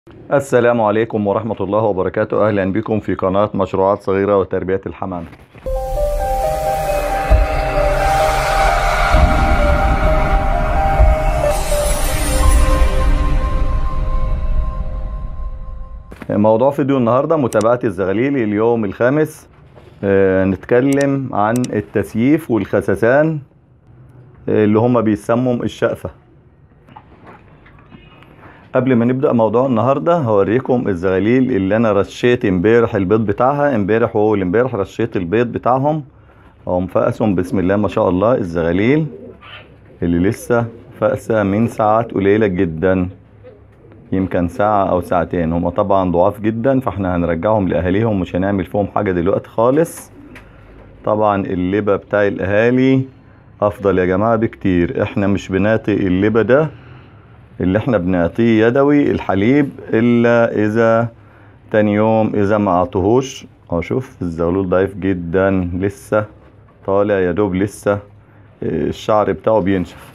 السلام عليكم ورحمة الله وبركاته أهلا بكم في قناة مشروعات صغيرة وتربية الحمام موضوع فيديو النهاردة متابعة الزغاليل اليوم الخامس آه، نتكلم عن التسييف والخسسان آه، اللي هما بيسموا الشقفة قبل ما نبدأ موضوع النهاردة هوريكم الزغاليل اللي انا رشيت امبارح البيض بتاعها امبارح واول امبارح رشيت البيض بتاعهم اهم فأسهم بسم الله ما شاء الله الزغاليل اللي لسه فأسة من ساعات قليلة جدا يمكن ساعة او ساعتين هما طبعا ضعاف جدا فاحنا هنرجعهم لأهاليهم مش هنعمل فيهم حاجة دلوقتي خالص طبعا اللبة بتاع الاهالي افضل يا جماعة بكتير احنا مش بنعطي اللبة ده اللي احنا بنعطيه يدوي الحليب الا اذا تاني يوم اذا ما اعطوهوش اهو شوف الزغلول ضعيف جدا لسه طالع يا دوب لسه الشعر بتاعه بينشف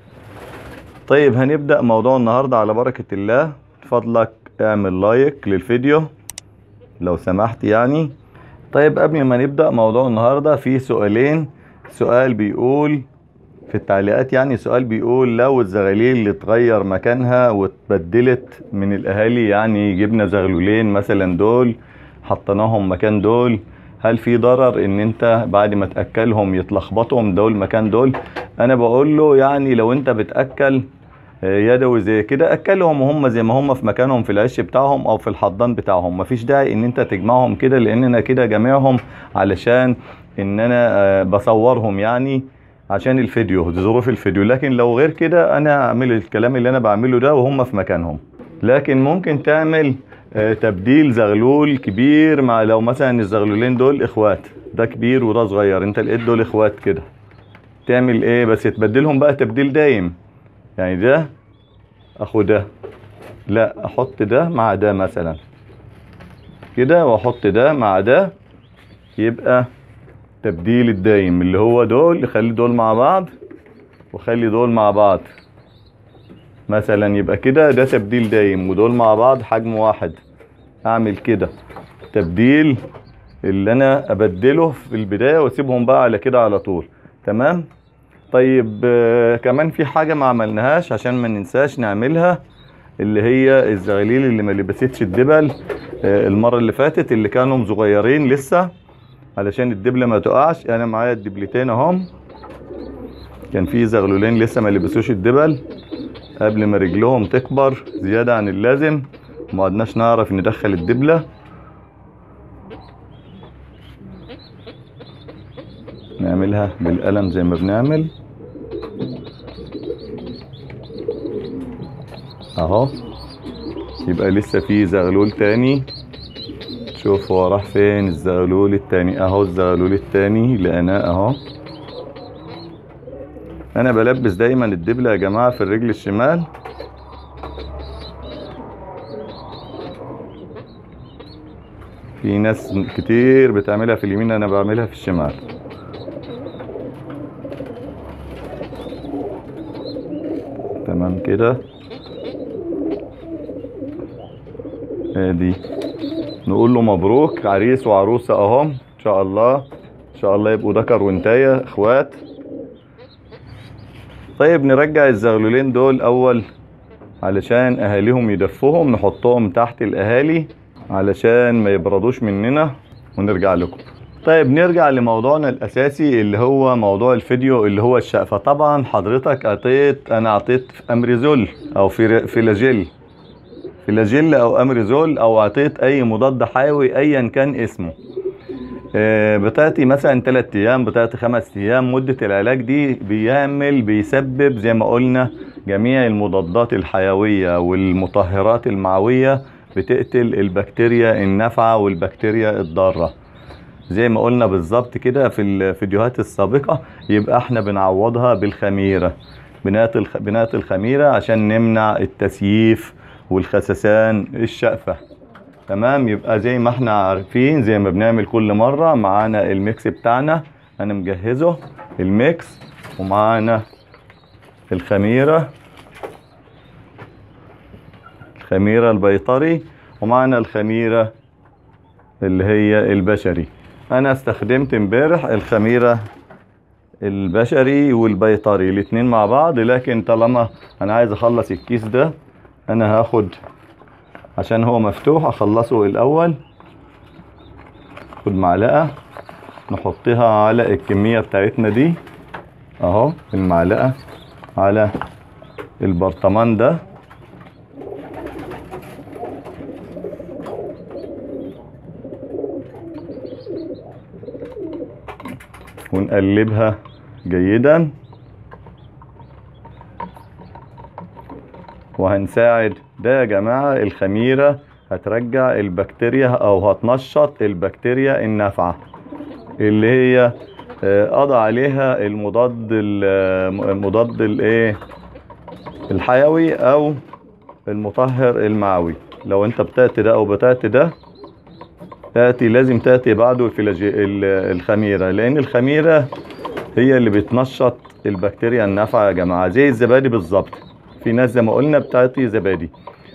طيب هنبدأ موضوع النهاردة على بركة الله فضلك اعمل لايك للفيديو لو سمحت يعني طيب قبل ما نبدأ موضوع النهاردة في سؤالين سؤال بيقول في التعليقات يعني سؤال بيقول لو الزغاليل اللي اتغير مكانها واتبدلت من الاهالي يعني جبنا زغلولين مثلا دول حطيناهم مكان دول هل في ضرر ان انت بعد ما تاكلهم يتلخبطهم دول مكان دول انا بقول له يعني لو انت بتاكل يدوي زي كده اكلهم وهم زي ما هم في مكانهم في العش بتاعهم او في الحضان بتاعهم مفيش داعي ان انت تجمعهم كده لان انا كده جامعهم علشان ان انا بصورهم يعني عشان الفيديو ظروف الفيديو لكن لو غير كده انا اعمل الكلام اللي انا بعمله ده وهم في مكانهم لكن ممكن تعمل تبديل زغلول كبير مع لو مثلا الزغلولين دول اخوات ده كبير وده صغير انت لقيت دول اخوات كده تعمل ايه بس تبدلهم بقى تبديل دايم يعني ده اخو ده لا احط ده مع ده مثلا كده واحط ده مع ده يبقى تبديل الدايم اللي هو دول يخلي دول مع بعض وخلي دول مع بعض مثلا يبقى كده ده تبديل دايم ودول مع بعض حجم واحد اعمل كده تبديل اللي انا ابدله في البداية واسيبهم بقى على كده على طول تمام طيب آه كمان في حاجة ما عملناهاش عشان ما ننساش نعملها اللي هي الزغاليل اللي ما لبستش الدبل آه المرة اللي فاتت اللي كانوا صغيرين لسه علشان الدبلة ما تقعش انا معايا الدبلتين اهم كان في زغلولين لسه ما لبسوش الدبل قبل ما رجلهم تكبر زيادة عن اللازم وما عدناش نعرف ندخل الدبلة نعملها بالقلم زي ما بنعمل اهو يبقى لسه في زغلول تاني شوف هو راح فين الزغلول التاني اهو الزغلول التاني لقيناه اهو انا بلبس دايما الدبلة يا جماعة في الرجل الشمال في ناس كتير بتعملها في اليمين انا بعملها في الشمال تمام كده ادي نقول له مبروك عريس وعروسة اهم ان شاء الله ان شاء الله يبقوا ذكر وانتايه اخوات طيب نرجع الزغلولين دول اول علشان اهاليهم يدفوهم نحطهم تحت الاهالي علشان ما يبردوش مننا ونرجع لكم طيب نرجع لموضوعنا الاساسي اللي هو موضوع الفيديو اللي هو الشقفة طبعا حضرتك اعطيت انا اعطيت امريزول او فيلاجيل فلاجيل او امريزول او اعطيت اي مضاد حيوي ايا كان اسمه بتاعتي مثلا 3 ايام بتاعتي 5 ايام مدة العلاج دي بيعمل بيسبب زي ما قلنا جميع المضادات الحيوية والمطهرات المعوية بتقتل البكتيريا النافعة والبكتيريا الضارة زي ما قلنا بالظبط كده في الفيديوهات السابقة يبقى احنا بنعوضها بالخميرة بنات الخميرة عشان نمنع التسييف والخسسان الشقفة تمام يبقى زي ما احنا عارفين زي ما بنعمل كل مرة معانا الميكس بتاعنا انا مجهزه الميكس ومعانا الخميرة الخميرة البيطري ومعنا الخميرة اللي هي البشري انا استخدمت امبارح الخميرة البشري والبيطري الاتنين مع بعض لكن طالما انا عايز اخلص الكيس ده انا هاخد عشان هو مفتوح اخلصه الاول خد معلقة نحطها على الكمية بتاعتنا دي اهو المعلقة على البرطمان ده ونقلبها جيدا وهنساعد ده يا جماعة الخميرة هترجع البكتيريا او هتنشط البكتيريا النافعة اللي هي آه، قضى عليها المضاد ال- المضاد الايه الحيوي او المطهر المعوي لو انت بتأتي ده او بتأتي ده تأتي لازم تأتي بعده الفلاجي ال- الخميرة لان الخميرة هي اللي بتنشط البكتيريا النافعة يا جماعة زي الزبادي بالظبط في ناس زي ما قلنا بتعطي زبادي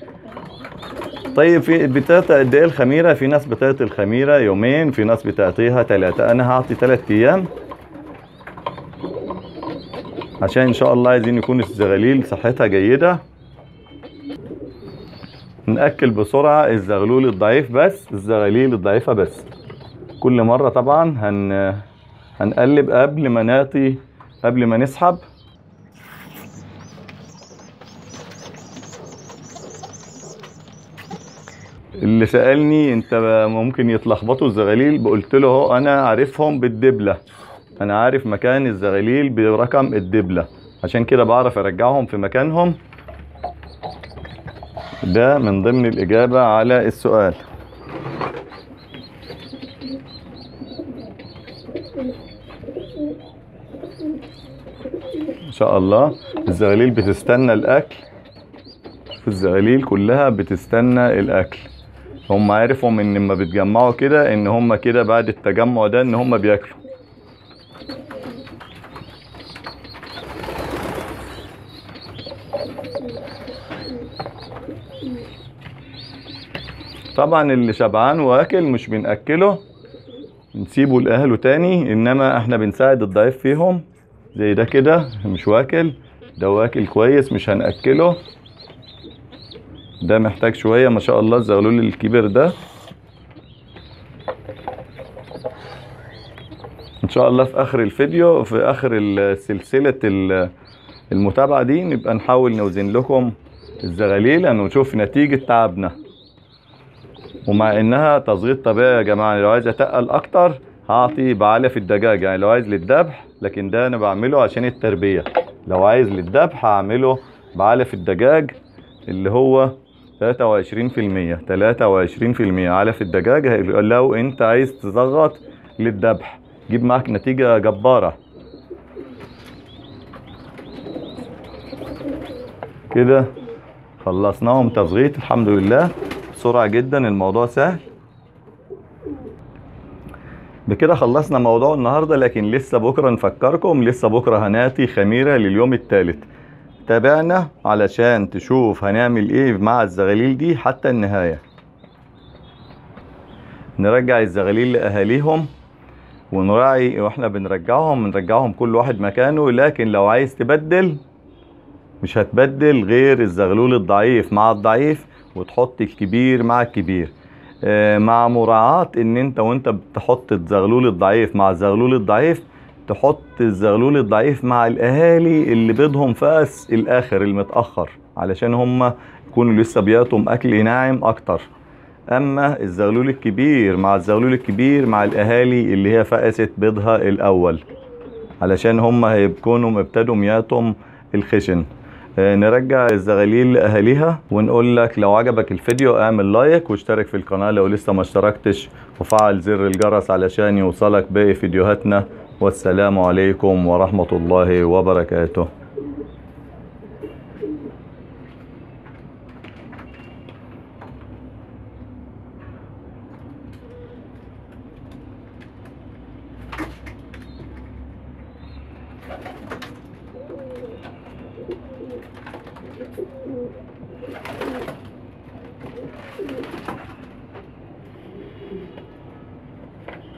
طيب في بتعطي قد ايه الخميرة في ناس بتعطي الخميرة يومين في ناس بتعطيها ثلاثة انا هعطي ثلاث ايام عشان ان شاء الله عايزين يكون الزغاليل صحتها جيدة نأكل بسرعة الزغلول الضعيف بس الزغاليل الضعيفة بس كل مرة طبعا هن هنقلب قبل ما نعطي قبل ما نسحب اللي سألني انت ممكن يتلخبطوا الزغاليل قلت له اهو انا عارفهم بالدبلة انا عارف مكان الزغاليل برقم الدبلة عشان كده بعرف ارجعهم في مكانهم ده من ضمن الاجابة على السؤال ان شاء الله الزغاليل بتستنى الاكل الزغاليل كلها بتستنى الاكل هم عارفهم ان لما بيتجمعوا كده ان هم كده بعد التجمع ده ان هم بياكلوا طبعا اللي شبعان واكل مش بنأكله نسيبه لأهله تاني انما احنا بنساعد الضعيف فيهم زي ده كده مش واكل ده واكل كويس مش هنأكله ده محتاج شوية ما شاء الله الزغلول الكبير ده ان شاء الله في اخر الفيديو في اخر ال- سلسلة ال- المتابعة دي نبقى نحاول نوزن لكم الزغاليل ونشوف نتيجة تعبنا ومع انها تصغير طبيعي يا جماعة لو عايز اتقل اكتر هعطي بعلف الدجاج يعني لو عايز للذبح لكن ده انا بعمله عشان التربية لو عايز للذبح هعمله بعلف الدجاج اللي هو 23% 23% علف الدجاج هي- لو انت عايز تزغط للذبح جيب معاك نتيجة جبارة كده خلصناهم تصغيط الحمد لله بسرعة جدا الموضوع سهل بكده خلصنا موضوع النهاردة لكن لسه بكرة نفكركم لسه بكرة هناتي خميرة لليوم الثالث تابعنا علشان تشوف هنعمل ايه مع الزغاليل دي حتى النهاية نرجع الزغاليل لأهاليهم ونراعي واحنا بنرجعهم نرجعهم كل واحد مكانه لكن لو عايز تبدل مش هتبدل غير الزغلول الضعيف مع الضعيف وتحط الكبير مع الكبير آه، مع مراعاة ان انت وانت بتحط الزغلول الضعيف مع الزغلول الضعيف تحط الزغلول الضعيف مع الاهالي اللي بيضهم فاس الاخر المتأخر علشان هم يكونوا لسه بياتهم اكل ناعم اكتر اما الزغلول الكبير مع الزغلول الكبير مع الاهالي اللي هي فقست بيضها الاول علشان هم هيكونوا ابتدوا مياتهم الخشن آه، نرجع الزغاليل لأهاليها ونقول لك لو عجبك الفيديو اعمل لايك واشترك في القناة لو لسه ما اشتركتش وفعل زر الجرس علشان يوصلك باقي فيديوهاتنا والسلام عليكم ورحمة الله وبركاته